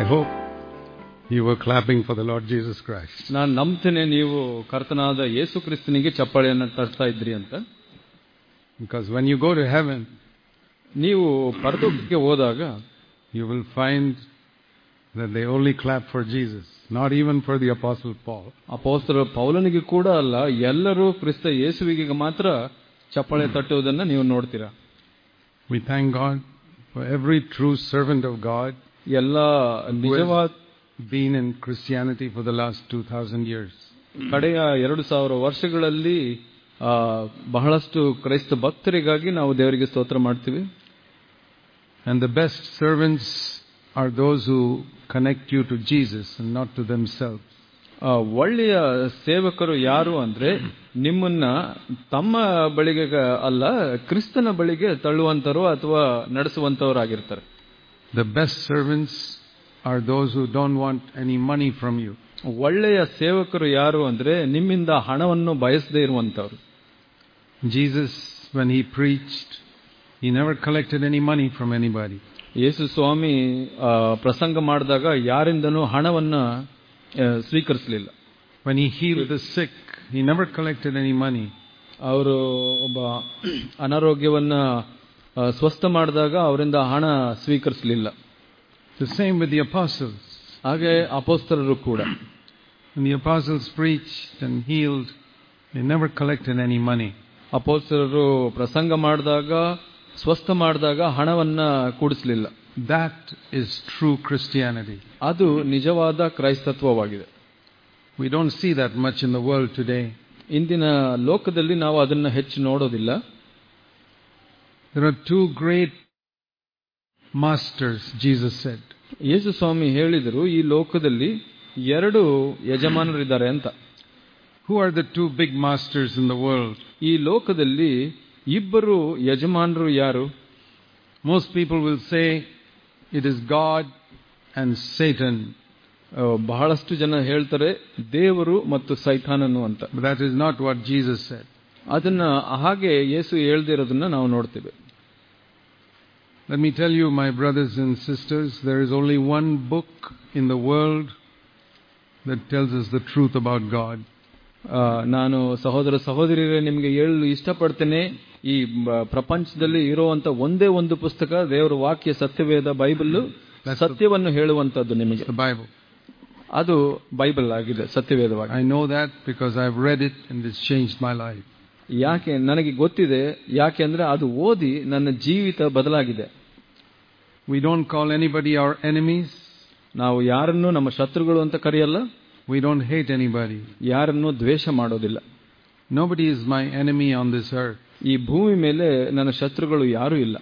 I hope you were clapping for the Lord Jesus Christ. ನಾನು ನಂಬ್ತೇನೆ ನೀವು ಕರ್ತನಾದ ಯೇಸು ಕ್ರಿಸ್ತನಿಗೆ ಚಪ್ಪಾಳೆಯನ್ನು ತಟ್ತಾ ಇದ್ರಿ ಅಂತ Because when you go to heaven, ನೀವು ಪರಲೋಕಕ್ಕೆ ಹೋದಾಗ you will find that they only clap for Jesus, not even for the Apostle Paul. ಅಪೋಸ್ತರ ಪೌಲನಿಗೆ ಕೂಡ ಅಲ್ಲ ಎಲ್ಲರೂ ಕ್ರಿಸ್ತ ಯೇಸುವಿಗೆ ಮಾತ್ರ ಚಪ್ಪಾಳೆ ತಟ್ಟುವುದನ್ನು ನೀವು ನೋಡ್ತೀರಾ We thank God for every true servant of God ಎಲ್ಲ ನಿಜವಾದ been in Christianity for the last 2000 years. ಕಡೆಯ ಎರಡು ಸಾವಿರ ವರ್ಷಗಳಲ್ಲಿ ಆ, ಬಹಳಷ್ಟು ಕ್ರೈಸ್ತ ಭಕ್ತರಿಗಾಗಿ ನಾವು ದೇವರಿಗೆ ಸ್ತೋತ್ರ ಮಾಡ್ತೀವಿ And the best servants are those who connect you to Jesus and not to themselves. ಆ, ಒಳ್ಳೆಯ ಸೇವಕರು ಯಾರು ಅಂದ್ರೆ ನಿಮ್ಮನ್ನ ತಮ್ಮ ಬಳಿಗೆ ಅಲ್ಲ ಕ್ರಿಸ್ತನ ಬಳಿಗೆ ತಳ್ಳುವಂತರು ಅಥವಾ ನಡೆಸುವಂತವರಾಗಿರ್ತಾರೆ The best servants are those who don't want any money from you. ಒಳ್ಳೆಯ ಸೇವಕರು ಯಾರು ಅಂದ್ರೆ ನಿಮ್ಮಿಂದ ಹಣವನ್ನು ಬಯಸದೇ ಇರುವಂತವ್ರು Jesus, when he preached, he never collected any money from anybody. ಯೇಸು ಸ್ವಾಮಿ ಆ, ಪ್ರಸಂಗ ಮಾಡಿದಾಗ ಯಾರಿಂದನೂ ಹಣವನ್ನ ಆ, ಸ್ವೀಕರಿಸಲಿಲ್ಲ When he healed the sick, he never collected any money. ಅವರು ಒಬ್ಬ ಅನಾರೋಗ್ಯವನ್ನ ಆ, ಸ್ವಸ್ಥ ಮಾಡಿದಾಗ ಅವರಿಂದ ಹಣ ಸ್ವೀಕರಿಸಲಿಲ್ಲ The same with the apostles. ಹಾಗೆ ಅಪೋಸ್ತರರು ಕೂಡ When the apostles preached and healed, they never collected any money. ಅಪೋಸ್ತರರು ಪ್ರಸಂಗ ಮಾಡಿದಾಗ ಸ್ವಸ್ಥ ಮಾಡಿದಾಗ ಹಣವನ್ನ ಕೂಡಿಸಲಿಲ್ಲ That is true Christianity. ಅದು ನಿಜವಾದ ಕ್ರೈಸ್ತತ್ವವಾಗಿದೆ We don't see that much in the world today. ಇಂದಿನ ಲೋಕದಲ್ಲಿ ನಾವು ಅದನ್ನ ಹೆಚ್ಚು ನೋಡೋದಿಲ್ಲ There are two great masters, Jesus said. ಯೇಸು ಸ್ವಾಮಿ ಹೇಳಿದರು ಈ ಲೋಕದಲ್ಲಿ ಎರಡು ಯಜಮಾನರಿದ್ದಾರೆ ಅಂತ Who are the two big masters in the world? ಈ ಲೋಕದಲ್ಲಿ ಇಬ್ಬರು ಯಜಮಾನರು ಯಾರು Most people will say it is God and Satan, ಆ, ಬಹಳಷ್ಟು ಜನ ಹೇಳ್ತಾರೆ ದೇವರು ಮತ್ತು ಸೈತಾನನು ಅಂತ but that is not what Jesus said. ಅದನ್ನ ಹಾಗೆ ಯೇಸು ಹೇಳ್ದಿರೋದನ್ನ ನಾವು ನೋಡ್ತೇವೆ Let me tell you, my brothers and sisters, there is only one book in the world that tells us the truth about God. ಆ, ನಾನು ಸಹೋದರ ಸಹೋದರಿಯರೇ ನಿಮಗೆ ಹೇಳಲು ಇಷ್ಟಪಡ್ತೇನೆ ಈ ಬ- ಪ್ರಪಂಚದಲ್ಲಿ ಇರುವಂತ ಒಂದೇ ಒಂದು ಪುಸ್ತಕ ದೇವರ ವಾಕ್ಯ ಸತ್ಯವೇದ ಬೈಬಲ್ ಸತ್ಯವನ್ನು ಹೇಳುವಂತದ್ದು ನಿಮಗೆ The Bible. ಅದು ಬೈಬಲ್ ಆಗಿದೆ ಸತ್ಯವೇದವಾಗಿ I know that because I've read it and it's changed my life. ಯಾಕೆ ನನಗೆ ಗೊತ್ತಿದೆ ಯಾಕೆಂದ್ರೆ ಅದು ಓದಿ ನನ್ನ ಜೀವಿತ ಬದಲಾಗಿದೆ We don't call anybody our enemies. ನಾವು ಯಾರನ್ನು ನಮ್ಮ ಶತ್ರುಗಳು ಅಂತ ಕರೆಯಲ್ಲ We don't hate anybody. ಯಾರನ್ನು ದ್ವೇಷ ಮಾಡೋದಿಲ್ಲ Nobody is my enemy on this earth. ಈ ಭೂಮಿ ಮೇಲೆ ನನ್ನ ಶತ್ರುಗಳು ಯಾರೂ ಇಲ್ಲ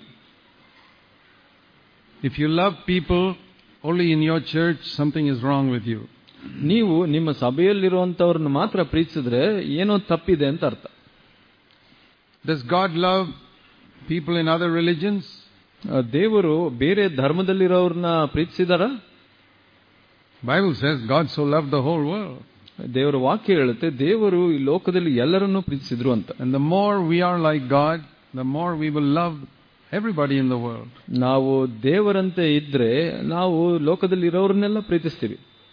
If you love people only in your church, something is wrong with you. ನೀವು ನಿಮ್ಮ ಸಭೆಯಲ್ಲಿರುವಂತವ್ರನ್ನ ಮಾತ್ರ ಪ್ರೀತಿಸಿದ್ರೆ ಏನೋ ತಪ್ಪಿದೆ ಅಂತ ಅರ್ಥ Does God love people in other religions? ಆ, ದೇವರು ಬೇರೆ ಧರ್ಮದಲ್ಲಿರೋರ್ನ ಪ್ರೀತಿಸಿದಾರ Bible says God so loved the whole world. ದೇವರ ವಾಕ್ಯ ಹೇಳುತ್ತೆ ದೇವರು ಈ ಲೋಕದಲ್ಲಿ ಎಲ್ಲರನ್ನೂ ಪ್ರೀತಿಸಿದ್ರು ಅಂತ And the more we are like God, the more we will love everybody in the world. ನಾವು ದೇವರಂತೆ ಇದ್ರೆ ನಾವು ಲೋಕದಲ್ಲಿ ಇರೋರನ್ನೆಲ್ಲ ಪ್ರೀತಿಸ್ತೀವಿ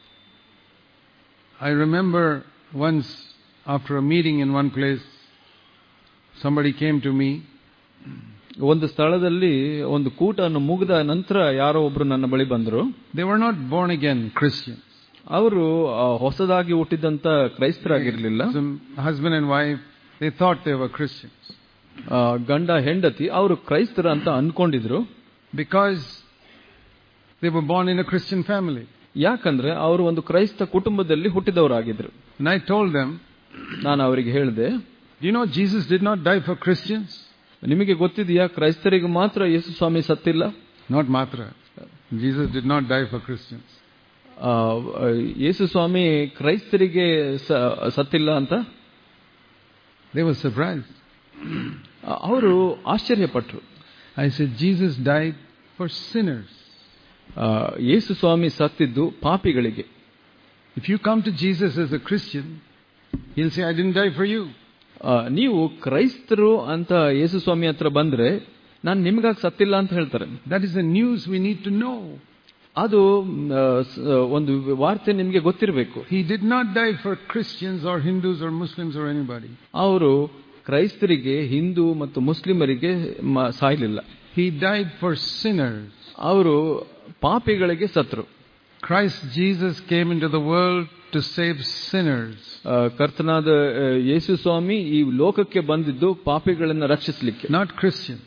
I remember once after a meeting in one place, somebody came to me ಒಂದು ಸ್ಥಳದಲ್ಲಿ ಒಂದು ಕೂಟನ್ನು ಮುಗಿದ ನಂತರ ಯಾರೋ ಒಬ್ರು ನನ್ನ ಬಳಿ ಬಂದರು They were not born again Christians. ಅವರು ಆ, ಹೊಸದಾಗಿ ಹುಟ್ಟಿದಂತ ಕ್ರೈಸ್ತರಾಗಿರ್ಲಿಲ್ಲ Some husband and wife, they thought they were Christians ಆ, ಗಂಡ ಹೆಂಡತಿ ಅವರು ಕ್ರೈಸ್ತರ ಅಂತ ಅನ್ಕೊಂಡಿದ್ರು because they were born in a Christian family. ಯಾಕಂದ್ರೆ ಅವರು ಒಂದು ಕ್ರೈಸ್ತ ಕುಟುಂಬದಲ್ಲಿ ಹುಟ್ಟಿದವರಾಗಿದ್ರು And I told them, ನಾನು ಅವರಿಗೆ ಹೇಳಿದೆ Do you know Jesus did not die for Christians? ನಿಮಗೆ ಗೊತ್ತಿದೆಯಾ ಕ್ರೈಸ್ತರಿಗೆ ಮಾತ್ರ ಯೇಸು ಸ್ವಾಮಿ ಸತ್ತಿಲ್ಲ Not Matra. Jesus did not die for Christians. ಆ, ಯೇಸು ಸ್ವಾಮಿ ಕ್ರೈಸ್ತರಿಗೆ ಸ- ಸತ್ತಿಲ್ಲ ಅಂತ They were surprised. ಅವರು ಆಶ್ಚರ್ಯಪಟ್ರು I said, Jesus died for sinners. ಆ, ಯೇಸು ಸ್ವಾಮಿ ಸತ್ತಿದ್ದು ಪಾಪಿಗಳಿಗೆ If you come to Jesus as a Christian, he'll say, I didn't die for you. ಆ, ನೀವು ಕ್ರೈಸ್ತರು ಅಂತ ಯೇಸು ಸ್ವಾಮಿ ಹತ್ರ ಬಂದ್ರೆ ನಾನು ನಿಮ್ಗಾಗಿ ಸತ್ತಿಲ್ಲ ಅಂತ ಹೇಳ್ತಾರೆ That is the news we need to know. ಅದು ಆ, ಸ- ಒಂದು ವಾರ್ತೆ ನಿಮಗೆ ಗೊತ್ತಿರಬೇಕು He did not die for Christians or Hindus or Muslims or anybody. ಅವರು ಕ್ರೈಸ್ತರಿಗೆ ಹಿಂದೂ ಮತ್ತು ಮುಸ್ಲಿಮರಿಗೆ ಮ- ಸಾಯ್ಲಿಲ್ಲ He died for sinners. ಅವರು ಪಾಪಿಗಳಿಗೆ ಸತ್ರು Christ Jesus came into the world to save sinners. ಆ, ಕರ್ತನಾದ ಆ, ಯೇಸು ಸ್ವಾಮಿ ಈ ಲೋಕಕ್ಕೆ ಬಂದಿದ್ದು ಪಾಪಿಗಳನ್ನ ರಕ್ಷಿಸಲಿಕ್ಕೆ not Christians,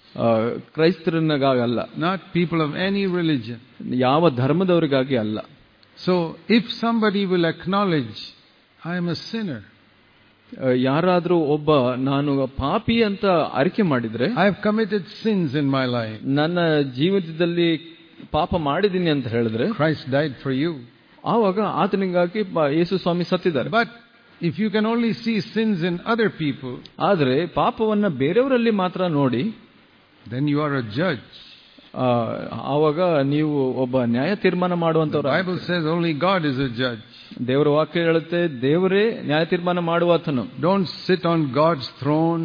ಕ್ರೈಸ್ತರನ್ನಾಗಲ್ಲ not people of any religion. ಯಾವ ಧರ್ಮದವರಿಗಾಗಿ ಅಲ್ಲ So if somebody will acknowledge, I am a sinner, ಆ, ಯಾರಾದ್ರೂ ಒಬ್ಬ ನಾನು ಪಾಪಿ ಅಂತ ಅರಿಕೆ ಮಾಡಿದ್ರೆ I have committed sins in my life, ನನ್ನ ಜೀವಿತದಲ್ಲಿ ಪಾಪ ಮಾಡಿದ್ದೀನಿ ಅಂತ ಹೇಳಿದ್ರೆ Christ died for you. ಆವಾಗ ಆತನಿಗಾಗಿ ಪ- ಯೇಸು ಸ್ವಾಮಿ ಸತ್ತಿದ್ದಾರೆ But if you can only see sins in other people, ಆದರೆ ಪಾಪವನ್ನ ಬೇರೆಯವರಲ್ಲಿ ಮಾತ್ರ ನೋಡಿ then you are a judge. ಆ, ಆವಾಗ ನೀವು ಒಬ್ಬ ನ್ಯಾಯ ತೀರ್ಮಾನ The ಮಾಡುವಂತವ್ರ Bible says only God is a judge. ದೇವರ ವಾಕ್ಯ ಹೇಳುತ್ತೆ ದೇವರೇ ನ್ಯಾಯ ತೀರ್ಮಾನ ಮಾಡುವಾತನು Don't sit on God's throne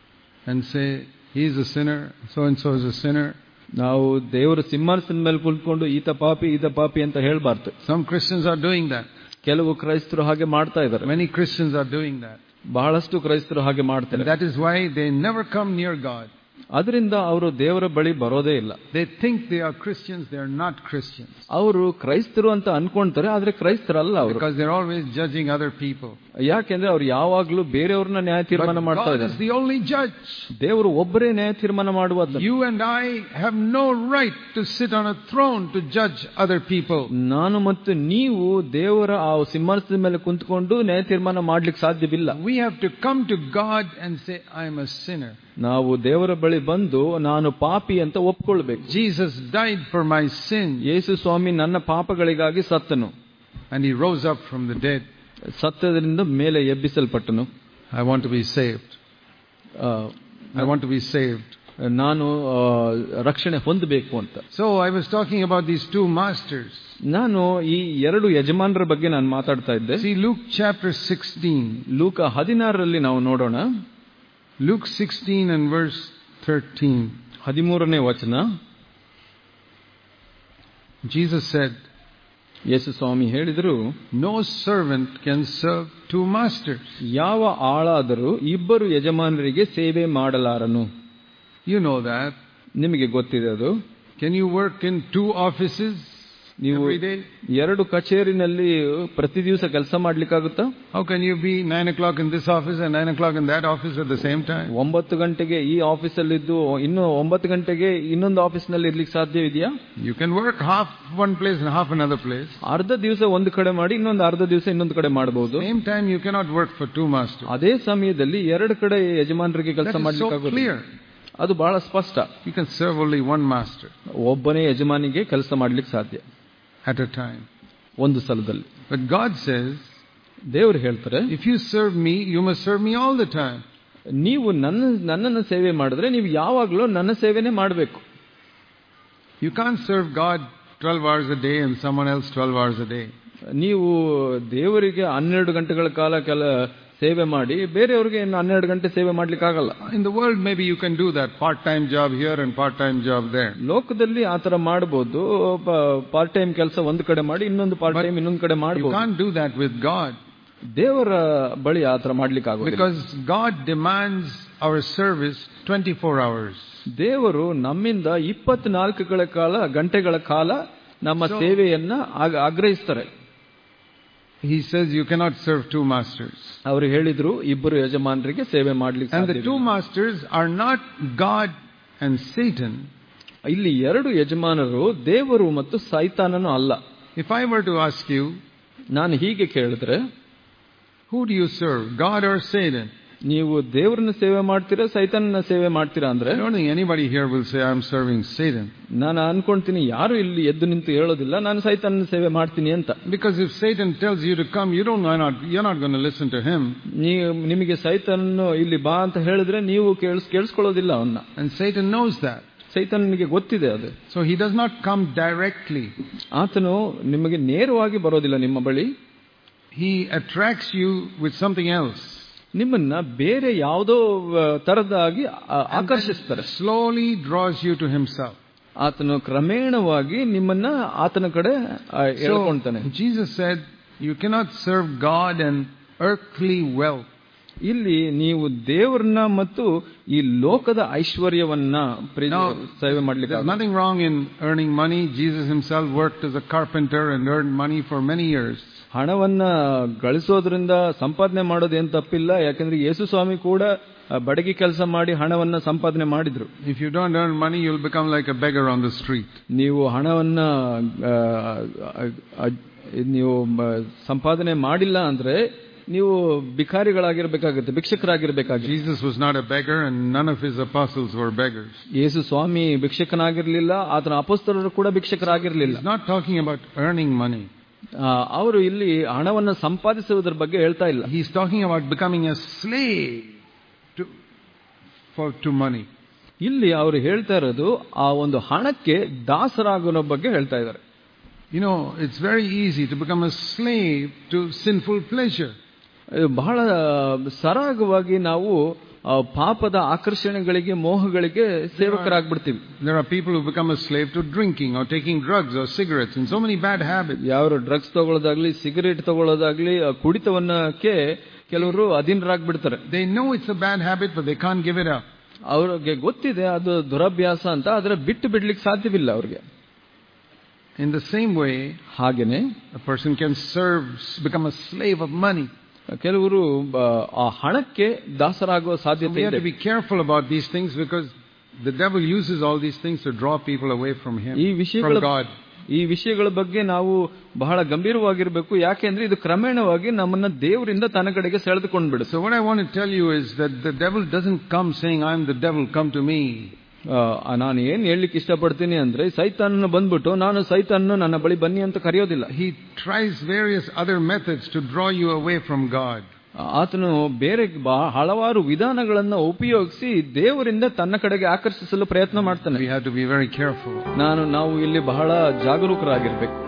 and say, He is a sinner, so and so is a sinner. ನಾವು ದೇವರ ಸಿಂಹಾಸನದ ಮೇಲೆ ಕುಳಿತುಕೊಂಡು ಈತ ಪಾಪಿ ಈತ ಪಾಪಿ ಅಂತ ಹೇಳ್ಬಾರ್ದು Some Christians are doing that. ಕೆಲವು ಕ್ರೈಸ್ತರು ಹಾಗೆ ಮಾಡ್ತಾ ಇದ್ದಾರೆ Many Christians are doing that. ಬಹಳಷ್ಟು ಕ್ರೈಸ್ತರು ಹಾಗೆ And ಮಾಡ್ತಾರೆ that is why they never come near God. ಅದರಿಂದ ಅವರು ದೇವರ ಬಳಿ ಬರೋದೇ ಇಲ್ಲ They think they are Christians, they are not Christians. ಅವರು ಕ್ರೈಸ್ತರು ಅಂತ ಅನ್ಕೊಂತಾರೆ ಆದ್ರೆ ಕ್ರೈಸ್ತರಲ್ಲ ಅವರು Because they're always judging other people. ಯಾಕೆಂದ್ರೆ ಅವ್ರು ಯಾವಾಗ್ಲೂ ಬೇರೆಯವ್ರನ್ನ ನ್ಯಾಯ ತೀರ್ಮಾನ But ಮಾಡ್ತಾ God ಇದ್ದಾರೆ is the only judge. ದೇವರು ಒಬ್ಬರೇ ನ್ಯಾಯ ತೀರ್ಮಾನ ಮಾಡುವ You and I have no right to sit on a throne to judge other people. ನಾನು ಮತ್ತು ನೀವು ದೇವರ ಆ ಸಿಂಹಾಸನದ ಮೇಲೆ ಕುಂತ್ಕೊಂಡು ನ್ಯಾಯ ತೀರ್ಮಾನ ಮಾಡ್ಲಿಕ್ಕೆ ಸಾಧ್ಯವಿಲ್ಲ We have to come to God and say, I am a sinner. ನಾವು ದೇವರ ಬಳಿ ಬಂದು ನಾನು ಪಾಪಿ ಅಂತ ಒಪ್ಕೊಳ್ಬೇಕು Jesus died for my sin ಯೇಸು ಸ್ವಾಮಿ ನನ್ನ ಪಾಪಗಳಿಗಾಗಿ ಸತ್ತನು and he rose up from the dead. ಸತ್ತದಿಂದ ಮೇಲೆ ಎಬ್ಬಿಸಲ್ಪಟ್ಟನು I want to be saved. ಆ, I want to be saved. ನಾನು ಆ, ರಕ್ಷಣೆ ಹೊಂದಬೇಕು ಅಂತ So I was talking about these two masters. ನಾನು ಈ ಎರಡು ಯಜಮಾನರ ಬಗ್ಗೆ ನಾನು ಮಾತಾಡ್ತಾ ಇದ್ದೆ See Luke chapter 16. ಲೂಕ ಹದಿನಾರರಲ್ಲಿ ನಾವು ನೋಡೋಣ Luke 16 and verse 13. ಹದಿಮೂರನೇ ವಚನ Jesus said, ಯೇಸು ಸ್ವಾಮಿ ಹೇಳಿದರು No servant can serve two masters. ಯಾವ ಆಳಾದರೂ ಇಬ್ಬರು ಯಜಮಾನರಿಗೆ ಸೇವೆ ಮಾಡಲಾರನು You know that. ನಿಮಗೆ ಗೊತ್ತಿದೆ ಅದು Can you work in two offices ನೀವು every day? ಎರಡು ಕಚೇರಿನಲ್ಲಿ ಪ್ರತಿ ದಿವಸ ಕೆಲಸ ಮಾಡ್ಲಿಕ್ಕಾಗುತ್ತಾ How can you be 9 o'clock in this office and 9 o'clock in that office at the same time? ಒಂಬತ್ತು ಗಂಟೆಗೆ ಈ ಆಫೀಸಲ್ಲಿದ್ದು ಇನ್ನು ಒಂಬತ್ತು ಗಂಟೆಗೆ ಇನ್ನೊಂದು ಆಫೀಸ್ನಲ್ಲಿ ಇರ್ಲಿಕ್ಕೆ ಸಾಧ್ಯವಿದೆಯಾ You can work half one place and half another place. ಅರ್ಧ ದಿವಸ ಒಂದು ಕಡೆ ಮಾಡಿ ಇನ್ನೊಂದು ಅರ್ಧ ದಿವಸ ಇನ್ನೊಂದು ಕಡೆ ಮಾಡಬಹುದು Same time you cannot work for two masters. ಅದೇ ಸಮಯದಲ್ಲಿ ಎರಡು ಕಡೆ ಯಜಮಾನರಿಗೆ ಕೆಲಸ That is so ಮಾಡ್ಲಿಕ್ಕಾಗೋದು clear. ಅದು ಬಹಳ ಸ್ಪಷ್ಟ You can serve only one master ಒಬ್ಬನೇ ಯಜಮಾನಿಗೆ ಕೆಲಸ ಮಾಡ್ಲಿಕ್ಕೆ ಸಾಧ್ಯ at a time. ಒಂದು ಸಲದಲ್ಲಿ But God says, ದೇವರು ಹೇಳ್ತಾರೆ if you serve me, you must serve me all the time. ನೀವು ನನ್ನ ನನ್ನನ್ನು ಸೇವೆ ಮಾಡಿದ್ರೆ ನೀವು ಯಾವಾಗಲೂ ನನ್ನ ಸೇವೆನೇ ಮಾಡಬೇಕು You can't serve God 12 hours a day and someone else 12 hours a day. ನೀವು ದೇವರಿಗೆ ಹನ್ನೆರಡು ಗಂಟೆಗಳ ಕಾಲ ಕೆಲ ಸೇವೆ ಮಾಡಿ ಬೇರೆಯವ್ರಿಗೆ ಇನ್ನು ಹನ್ನೆರಡು ಗಂಟೆ ಸೇವೆ ಮಾಡ್ಲಿಕ್ಕೆ ಆಗಲ್ಲ In the world, maybe you can do that part-time job here and part-time job there. ಲೋಕದಲ್ಲಿ ಆತರ ಮಾಡಬಹುದು ಪಾರ್ಟ್ ಟೈಮ್ ಕೆಲಸ ಒಂದು ಕಡೆ ಮಾಡಿ ಇನ್ನೊಂದು ಪಾರ್ಟ್ ಟೈಮ್ ಇನ್ನೊಂದು ಕಡೆ You ಮಾಡಬಹುದು can't do that with God ದೇವರ ಬಳಿ ಆತರ ಮಾಡ್ಲಿಕ್ಕೆ ಆಗೋದಿಲ್ಲ because God demands our service 24 hours. ದೇವರು ನಮ್ಮಿಂದ ಇಪ್ಪತ್ನಾಲ್ಕುಗಳ ಕಾಲ ಗಂಟೆಗಳ ಕಾಲ ನಮ್ಮ So- ಸೇವೆಯನ್ನ ಆಗ- ಆಗ್ರಹಿಸ್ತಾರೆ He says you cannot serve two masters. ಅವರು ಹೇಳಿದ್ರು ಇಬ್ಬರು ಯಜಮಾನರಿಗೆ ಸೇವೆ ಮಾಡ್ಲಿಕ್ಕೆ And the ಸಾಧ್ಯವಿಲ್ಲ. two masters are not God and Satan. ಇಲ್ಲಿ ಎರಡು ಯಜಮಾನರು ದೇವರು ಮತ್ತು ಸೈತಾನನು ಅಲ್ಲ If I were to ask you, ನಾನು ಹೀಗೆ ಕೇಳಿದ್ರೆ who do you serve, God or Satan? ನೀವು ದೇವರನ್ನ ಸೇವೆ ಮಾಡ್ತೀರಾ ಸೈತಾನನ ಸೇವೆ ಮಾಡ್ತೀರಾ ಅಂದ್ರೆ I don't think anybody here will say I'm serving Satan. ನಾನು ಅನ್ಕೊಂತೀನಿ ಯಾರು ಇಲ್ಲಿ ಎದ್ದು ನಿಂತು ಹೇಳೋದಿಲ್ಲ ನಾನು ಸೈತಾನನ ಸೇವೆ ಮಾಡ್ತೀನಿ ಅಂತ Because if Satan tells you to come, you don't, you're not, you're not going to listen to him. ನೀವು ನಿಮಗೆ ಸೈತಾನನು ಇಲ್ಲಿ ಬಾ ಅಂತ ಹೇಳಿದ್ರೆ ನೀವು ಕೇಳಿಸ್ ಕೇಳಿಸ್ಕೊಳ್ಳೋದಿಲ್ಲ ಅವನ್ನ And Satan knows that. ಸೈತಾನನಿಗೆ ಗೊತ್ತಿದೆ ಅದು So he does not come directly. ಆತನು ನಿಮಗೆ ನೇರವಾಗಿ ಬರೋದಿಲ್ಲ ನಿಮ್ಮ ಬಳಿ He attracts you with something else. ನಿಮ್ಮನ್ನ ಬೇರೆ ಯಾವುದೋ ಆ, ತರದಾಗಿ ಆ, And then ಆಕರ್ಷಿಸ್ತಾರೆ slowly draws you to himself. ಆತನು ಕ್ರಮೇಣವಾಗಿ ನಿಮ್ಮನ್ನ ಆತನ ಕಡೆ ಆ, ಎಳ್ಕೊಂತಾನೆ Jesus said, You cannot serve God and earthly wealth. ಇಲ್ಲಿ ನೀವು ದೇವರನ್ನ ಮತ್ತು ಈ ಲೋಕದ ಐಶ್ವರ್ಯವನ್ನ ಪ್ರಿ- Now, ಸೇವೆ ಮಾಡ್ಲಿಕ್ಕೆ There's nothing wrong in earning money. Jesus himself worked as a carpenter and earned money for many years. ಹಣವನ್ನ ಗಳಿಸೋದ್ರಿಂದ ಸಂಪಾದನೆ ಮಾಡೋದೇನ್ ತಪ್ಪಿಲ್ಲ ಯಾಕಂದ್ರೆ ಯೇಸು ಸ್ವಾಮಿ ಕೂಡ ಆ, ಬಡಗಿ ಕೆಲಸ ಮಾಡಿ ಹಣವನ್ನ ಸಂಪಾದನೆ ಮಾಡಿದ್ರು If you don't earn money, you'll become like a beggar on the street. ನೀವು ಹಣವನ್ನ ಆ, ಆ, ಆ, ನೀವು ಮ, ಸಂಪಾದನೆ ಮಾಡಿಲ್ಲ ಅಂದ್ರೆ ನೀವು ಭಿಕಾರಿಗಳಾಗಿರ್ಬೇಕಾಗುತ್ತೆ ಭಿಕ್ಷಕರಾಗಿರ್ಬೇಕಾಗುತ್ತೆ Jesus was not a beggar, and none of his apostles were beggars. ಯೇಸು ಸ್ವಾಮಿ ಭಿಕ್ಷಕನಾಗಿರ್ಲಿಲ್ಲ ಆತನ ಅಪಸ್ತರರು ಕೂಡ ಭಿಕ್ಷಕರಾಗಿರ್ಲಿಲ್ಲ He's not talking about earning money. ಆ, ಅವರು ಇಲ್ಲಿ ಹಣವನ್ನ ಸಂಪಾದಿಸುವುದರ ಬಗ್ಗೆ ಹೇಳ್ತಾ ಇಲ್ಲ He's talking about becoming a slave to, for, to money. ಇಲ್ಲಿ ಅವರು ಹೇಳ್ತಾ ಇರೋದು ಆ ಒಂದು ಹಣಕ್ಕೆ ದಾಸರಾಗೋನ ಬಗ್ಗೆ ಹೇಳ್ತಾ ಇದ್ದಾರೆ You know, it's very easy to become a slave to sinful pleasure. ಇದು ಬಹಳ ಸರಾಗವಾಗಿ ನಾವು ಆ, ಪಾಪದ ಆಕರ್ಷಣೆಗಳಿಗೆ ಮೋಹಗಳಿಗೆ ಸೇವಕರಾಗ್ಬಿಡ್ತೀವಿ There are people who become a slave to drinking or taking drugs or cigarettes and so many bad habits. ಯಾವ ಡ್ರಗ್ಸ್ ತಗೊಳ್ಳೋದಾಗ್ಲಿ ಸಿಗರೇಟ್ ತಗೊಳ್ಳೋದಾಗ್ಲಿ ಆ ಕುಡಿತವನ್ನಕ್ಕೆ ಕೆಲವರು ಅಧೀನರಾಗ್ಬಿಡ್ತಾರೆ They know it's a bad habit, but they can't give it up. ಅವ್ರಿಗೆ ಗೊತ್ತಿದೆ ಅದು ದುರಭ್ಯಾಸ ಅಂತ ಆದ್ರೆ ಬಿಟ್ಟು ಬಿಡ್ಲಿಕ್ಕೆ ಸಾಧ್ಯವಿಲ್ಲ ಅವ್ರಿಗೆ In the same way, ಹಾಗೇನೆ a person can serve, become a slave of money. ಕೆಲವರು ಆ, ಆ ಹಣಕ್ಕೆ ದಾಸರಾಗುವ So ಸಾಧ್ಯತೆ we have ಇದೆ to be careful about these things because the devil uses all these things to draw people away from him, ಈ ವಿಷಯಗಳ from God. ಈ ವಿಷಯಗಳ ಬಗ್ಗೆ ನಾವು ಬಹಳ ಗಂಭೀರವಾಗಿರ್ಬೇಕು ಯಾಕೆಂದ್ರೆ ಇದು ಕ್ರಮೇಣವಾಗಿ ನಮ್ಮನ್ನ ದೇವರಿಂದ ತನ್ನ ಕಡೆಗೆ ಸೆಳೆದುಕೊಂಡು ಬಿಡುತ್ತೆ So what I want to tell you is that the devil doesn't come saying, I'm the devil, come to me. ಆ, ನಾನು ಏನ್ ಹೇಳಲಿಕ್ಕೆ ಇಷ್ಟಪಡ್ತೀನಿ ಅಂದ್ರೆ ಸೈತಾನನ ಬಂದ್ಬಿಟ್ಟು ನಾನು ಸೈತಾನನ ನನ್ನ ಬಳಿ ಬನ್ನಿ ಅಂತ ಕರೆಯೋದಿಲ್ಲ He tries various other methods to draw you away from God. ಆತನು ಬೇರೆ ಬಾ- ಹಲವಾರು ವಿಧಾನಗಳನ್ನ ಉಪಯೋಗಿಸಿ ದೇವರಿಂದ ತನ್ನ ಕಡೆಗೆ ಆಕರ್ಷಿಸಲು ಪ್ರಯತ್ನ ಮಾಡ್ತಾನೆ We have to be very careful. ನಾನು ನಾವು ಇಲ್ಲಿ ಬಹಳ ಜಾಗರೂಕರಾಗಿರ್ಬೇಕು